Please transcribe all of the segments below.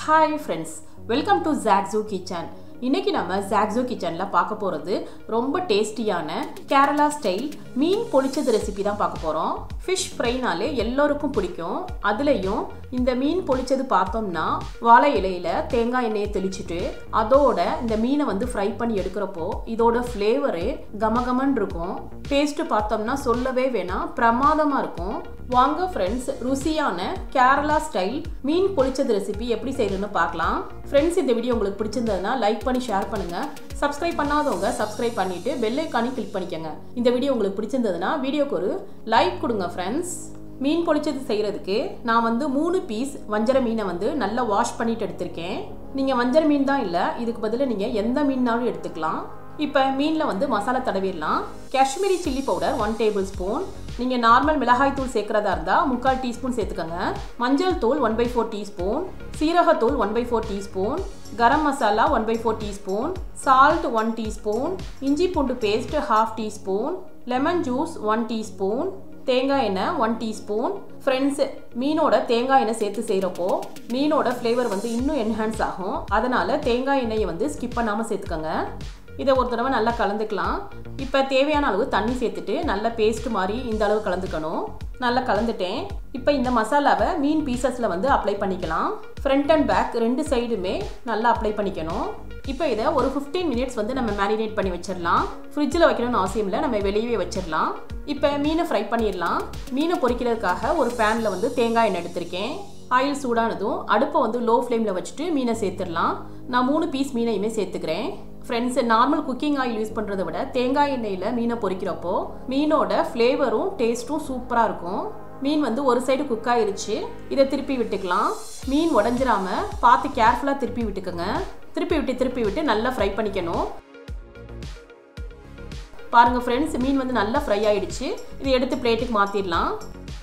hi friends welcome to Jaxo kitchen இன்னைக்கு நம்ம Jaxo கிச்சனில் பார்க்க போகிறது ரொம்ப டேஸ்டியான கேரளா ஸ்டைல் மீன் பொளிச்சது ரெசிபி தான் பார்க்க போகிறோம் ஃபிஷ் ஃப்ரைனாலே எல்லோருக்கும் பிடிக்கும் அதுலேயும் இந்த மீன் பொளிச்சது பார்த்தோம்னா வாழை இலையில தேங்காய் எண்ணெயை தெளிச்சுட்டு அதோட இந்த மீனை வந்து ஃப்ரை பண்ணி எடுக்கிறப்போ இதோட ஃப்ளேவரு கமகமன் இருக்கும் டேஸ்ட்டு பார்த்தோம்னா சொல்லவே வேணாம் பிரமாதமாக இருக்கும் வாங்க ஃப்ரெண்ட்ஸ் ருசியான கேரளா ஸ்டைல் மீன் பொளிச்சது ரெசிபி எப்படி செய்யணும்னு பார்க்கலாம் ஃப்ரெண்ட்ஸ் இந்த வீடியோ உங்களுக்கு பிடிச்சிருந்ததுன்னா லைக் பண்ணி ஷேர் பண்ணுங்க சப்ஸ்கிரைப் பண்ணாதவங்க சப்ஸ்கிரைப் பண்ணிட்டு பெல் ஐக்கானி கிளிக் பண்ணிக்கோங்க இந்த வீடியோ உங்களுக்கு பிடிச்சிருந்ததுன்னா வீடியோக்கு ஒரு லைக் கொடுங்க ஃப்ரெண்ட்ஸ் மீன் பொளிச்சது செய்கிறதுக்கு நான் வந்து மூணு பீஸ் வஞ்சர மீனை வந்து நல்லா வாஷ் பண்ணிட்டு எடுத்திருக்கேன் நீங்கள் வஞ்சர மீன் தான் இல்லை இதுக்கு பதிலாக நீங்கள் எந்த மீன்னாலும் எடுத்துக்கலாம் இப்போ மீனில் வந்து மசாலா தடவிடலாம் Kashmiri chilli powder one tablespoon நீங்கள் நார்மல் மிளகாய் தூள் சேர்க்குறதா இருந்தால் முக்கால் டீஸ்பூன் சேர்த்துக்கோங்க மஞ்சள் தூள் ஒன் பை ஃபோர் டீஸ்பூன் சீரகத்தூள் one by four teaspoon garam masala one by four teaspoon salt one teaspoon இஞ்சி பூண்டு paste half teaspoon lemon juice one teaspoon தேங்காய் எண்ணெய் ஒன் டீஸ்பூன் ஃப்ரெண்ட்ஸ் மீனோட தேங்காய் எண்ணெய் சேர்த்து செய்கிறப்போ மீனோட ஃப்ளேவர் வந்து இன்னும் என்ஹான்ஸ் ஆகும் அதனால் தேங்காய் எண்ணெயை வந்து ஸ்கிப் பண்ணாமல் சேர்த்துக்கோங்க இதை ஒரு தடவை நல்லா கலந்துக்கலாம் இப்போ தேவையான அளவு தண்ணி சேர்த்துட்டு நல்லா பேஸ்ட் மாதிரி இந்த அளவு கலந்துக்கணும் நல்லா கலந்துட்டேன் இப்போ இந்த மசாலாவை மீன் பீசஸில் வந்து அப்ளை பண்ணிக்கலாம் ஃப்ரண்ட் அண்ட் பேக் ரெண்டு சைடுமே நல்லா அப்ளை பண்ணிக்கணும் இப்போ இதை ஒரு ஃபிஃப்டீன் மினிட்ஸ் வந்து நம்ம மேரினேட் பண்ணி வச்சிடலாம் ஃப்ரிட்ஜில் வைக்கணும்னு அவசியம் இல்லை நம்ம வெளியவே வச்சிடலாம் இப்போ மீனை ஃப்ரை பண்ணிடலாம் மீனை பொரிக்கிறதுக்காக ஒரு பேனில் வந்து தேங்காய் எண்ணெய் எடுத்திருக்கேன் ஆயில் சூடானதும் அடுப்பை வந்து லோ ஃப்ளேமில் வச்சுட்டு மீனை சேர்த்துடலாம் நான் மூணு பீஸ் மீனையுமே சேர்த்துக்கிறேன் friends normal cooking oil use பண்ணுறதை விட தேங்காய் எண்ணெயில் மீனை பொரிக்கிறப்போ மீனோட ஃப்ளேவரும் டேஸ்ட்டும் சூப்பராக இருக்கும் மீன் வந்து ஒரு சைடு குக் ஆயிருச்சு இதை திருப்பி விட்டுக்கலாம் மீன் உடஞ்சிராம பார்த்து கேர்ஃபுல்லாக திருப்பி விட்டுக்கோங்க திருப்பி விட்டு திருப்பி விட்டு நல்லா ஃப்ரை பண்ணிக்கணும் பாருங்கள் ஃப்ரெண்ட்ஸ் மீன் வந்து நல்லா ஃப்ரை ஆயிடுச்சு இதை எடுத்து பிளேட்டுக்கு மாற்றிடலாம்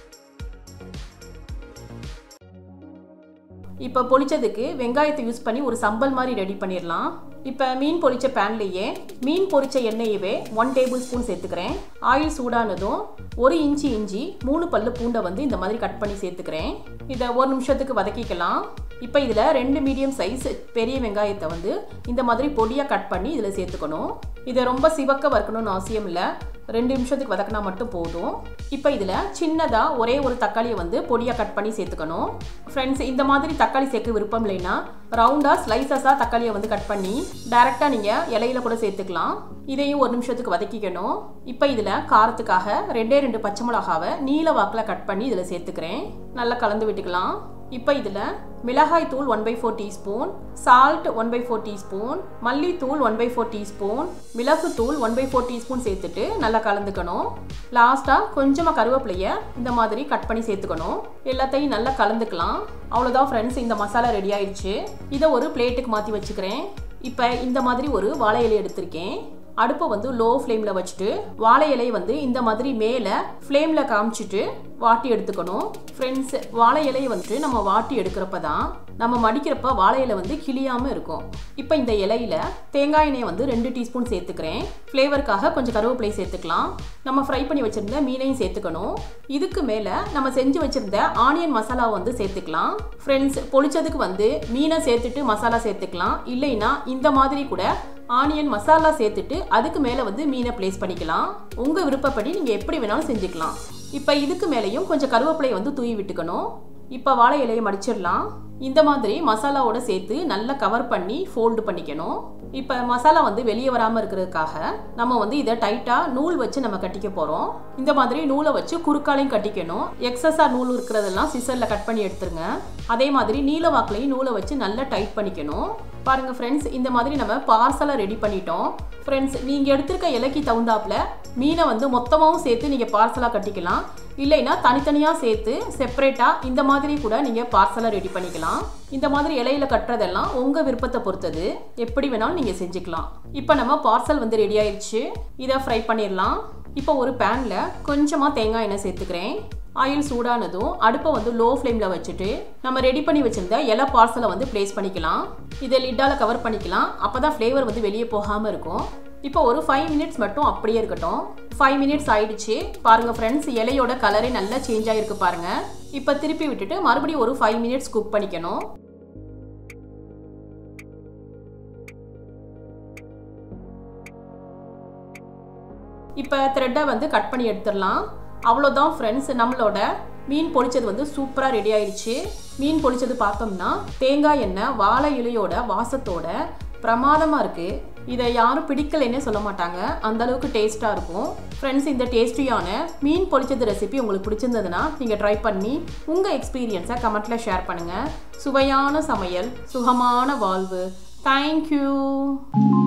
இப்போ பொரிச்சதுக்கு வெங்காயத்தை யூஸ் பண்ணி ஒரு சம்பல் மாதிரி ரெடி பண்ணிடலாம் இப்போ மீன் பொரிச்ச பேன்லேயே மீன் பொரிச்ச எண்ணெயவே ஒன் டேபிள் ஸ்பூன் சேர்த்துக்கிறேன் ஆயில் சூடானதும் ஒரு இன்ச்சு இஞ்சி மூணு பல்லு பூண்டை வந்து இந்த மாதிரி கட் பண்ணி சேர்த்துக்கிறேன் இதை ஒரு நிமிஷத்துக்கு வதக்கிக்கலாம் இப்போ இதில் ரெண்டு மீடியம் சைஸ் பெரிய வெங்காயத்தை வந்து இந்த மாதிரி பொடியாக கட் பண்ணி இதில் சேர்த்துக்கணும் இதை ரொம்ப சிவக்க வறுக்கணும்னு அவசியம் இல்லை ரெண்டு நிமிஷத்துக்கு வதக்கினா மட்டும் போதும் இப்போ இதில் சின்னதாக ஒரே ஒரு தக்காளியை வந்து பொடியாக கட் பண்ணி சேர்த்துக்கணும் ஃப்ரெண்ட்ஸ் இந்த மாதிரி தக்காளி சேர்க்க விருப்பம் இல்லைன்னா ரவுண்டாக ஸ்லைசஸாக தக்காளியை வந்து கட் பண்ணி டேரெக்டாக நீங்கள் இலையில கூட சேர்த்துக்கலாம் இதையும் ஒரு நிமிஷத்துக்கு வதக்கிக்கணும் இப்போ இதில் காரத்துக்காக ரெண்டே ரெண்டு பச்சை மிளகாவை நீல வாக்கில் கட் பண்ணி இதில் சேர்த்துக்கிறேன் நல்லா கலந்து விட்டுக்கலாம் இப்போ இதில் மிளகாய் தூள் one by four teaspoon salt one by four teaspoon மல்லித்தூள் ஒன் பை ஃபோர் டீஸ்பூன் மிளகுத்தூள் ஒன் பை ஃபோர் டீஸ்பூன் சேர்த்துட்டு நல்லா கலந்துக்கணும் லாஸ்ட்டாக கொஞ்சமாக கருவேப்பிலையை இந்த மாதிரி கட் பண்ணி சேர்த்துக்கணும் எல்லாத்தையும் நல்லா கலந்துக்கலாம் அவ்வளோதான் ஃப்ரெண்ட்ஸ் இந்த மசாலா ரெடி ஆயிடுச்சு இதை ஒரு பிளேட்டுக்கு மாற்றி வச்சுக்கிறேன் இப்போ இந்த மாதிரி ஒரு வாழை இலை எடுத்திருக்கேன் அடுப்பை வந்து லோ ஃப்ளேமில் வச்சுட்டு வாழை இலையை வந்து இந்த மாதிரி மேலே ஃப்ளேமில் காமிச்சிட்டு வாட்டி எடுத்துக்கணும் ஃப்ரெண்ட்ஸ் வாழை இலையை வந்துட்டு நம்ம வாட்டி எடுக்கிறப்ப தான் நம்ம மடிக்கிறப்ப வாழை இலை வந்து கிளியாமல் இருக்கும் இப்போ இந்த இலையில தேங்காய் எண்ணெயை வந்து ரெண்டு டீஸ்பூன் சேர்த்துக்கிறேன் ஃப்ளேவருக்காக கொஞ்சம் கருவேப்பிலை சேர்த்துக்கலாம் நம்ம ஃப்ரை பண்ணி வச்சுருந்த மீனையும் சேர்த்துக்கணும் இதுக்கு மேலே நம்ம செஞ்சு வச்சுருந்த ஆனியன் மசாலாவை வந்து சேர்த்துக்கலாம் ஃப்ரெண்ட்ஸ் பொளிச்சதுக்கு வந்து மீனை சேர்த்துட்டு மசாலா சேர்த்துக்கலாம் இல்லைன்னா இந்த மாதிரி கூட ஆனியன் மசாலா சேர்த்துட்டு அதுக்கு மேலே வந்து மீனை ப்ளேஸ் பண்ணிக்கலாம் உங்கள் விருப்பப்படி நீங்கள் எப்படி வேணாலும் செஞ்சுக்கலாம் இப்போ இதுக்கு மேலேயும் கொஞ்சம் கருவேப்பிலையை வந்து தூவி விட்டுக்கணும் இப்போ வாழை இலையை மடிச்சிடலாம் இந்த மாதிரி மசாலாவோட சேர்த்து நல்லா கவர் பண்ணி ஃபோல்டு பண்ணிக்கணும் இப்போ மசாலா வந்து வெளியே வராமல் இருக்கிறதுக்காக நம்ம வந்து இதை டைட்டாக நூல் வச்சு நம்ம கட்டிக்க போகிறோம் இந்த மாதிரி நூலை வச்சு குறுக்காலையும் கட்டிக்கணும் எக்ஸஸாக நூல் இருக்கிறதெல்லாம் சிசரில் கட் பண்ணி எடுத்துருங்க அதே மாதிரி நீல வாக்குலையும் நூலை வச்சு நல்லா டைட் பண்ணிக்கணும் பாருங்கள் ஃப்ரெண்ட்ஸ் இந்த மாதிரி நம்ம பார்சலை ரெடி பண்ணிட்டோம் ஃப்ரெண்ட்ஸ் நீங்கள் எடுத்திருக்க இலைக்கு தகுந்தாப்புல மீனை வந்து மொத்தமாகவும் சேர்த்து நீங்கள் பார்சலாக கட்டிக்கலாம் இல்லைன்னா தனித்தனியாக சேர்த்து செப்பரேட்டாக இந்த மாதிரி கூட நீங்கள் பார்சலாக ரெடி பண்ணிக்கலாம் இந்த மாதிரி இலையில கட்டுறதெல்லாம் உங்கள் விருப்பத்தை பொறுத்தது எப்படி வேணாலும் நீங்கள் செஞ்சுக்கலாம் இப்போ நம்ம பார்சல் வந்து ரெடி ஆயிடுச்சு இதை ஃப்ரை பண்ணிடலாம் இப்போ ஒரு பேனில் கொஞ்சமாக தேங்காய் எண்ணெய் சேர்த்துக்கிறேன் ஆயில் சூடானதும் அடுப்பை வந்து லோ ஃப்ளேமில் வச்சுட்டு நம்ம ரெடி பண்ணி வச்சுருந்த இலை பார்சலை வந்து ப்ளேஸ் பண்ணிக்கலாம் இதை லிட்டால் கவர் பண்ணிக்கலாம் அப்போ தான் ஃப்ளேவர் வந்து வெளியே போகாமல் இருக்கும் இப்போ ஒரு ஃபைவ் மினிட்ஸ் மட்டும் அப்படியே இருக்கட்டும் ஃபைவ் மினிட்ஸ் ஆயிடுச்சு பாருங்கள் ஃப்ரெண்ட்ஸ் இலையோட கலரே நல்லா சேஞ்ச் ஆகிருக்கு பாருங்கள் இப்போ திருப்பி விட்டுட்டு மறுபடியும் ஒரு ஃபைவ் மினிட்ஸ் குக் பண்ணிக்கணும் இப்போ த்ரெட்டை வந்து கட் பண்ணி எடுத்துடலாம் அவ்வளோதான் ஃப்ரெண்ட்ஸ் நம்மளோட மீன் பொரிச்சது வந்து சூப்பராக ரெடி ஆயிடுச்சு மீன் பொரிச்சது பார்த்தோம்னா தேங்காய் எண்ணெய் வாழை இலையோட வாசத்தோட பிரமாதமாக இருக்குது இதை யாரும் பிடிக்கலைன்னே சொல்ல மாட்டாங்க அந்த அளவுக்கு டேஸ்ட்டாக இருக்கும் ஃப்ரெண்ட்ஸ் இந்த டேஸ்டியான மீன் பொரிச்சது ரெசிபி உங்களுக்கு பிடிச்சிருந்ததுன்னா நீங்கள் ட்ரை பண்ணி உங்கள் எக்ஸ்பீரியன்ஸை கமெண்ட்டில் ஷேர் பண்ணுங்கள் சுவையான சமையல் சுகமான வாழ்வு தேங்க்யூ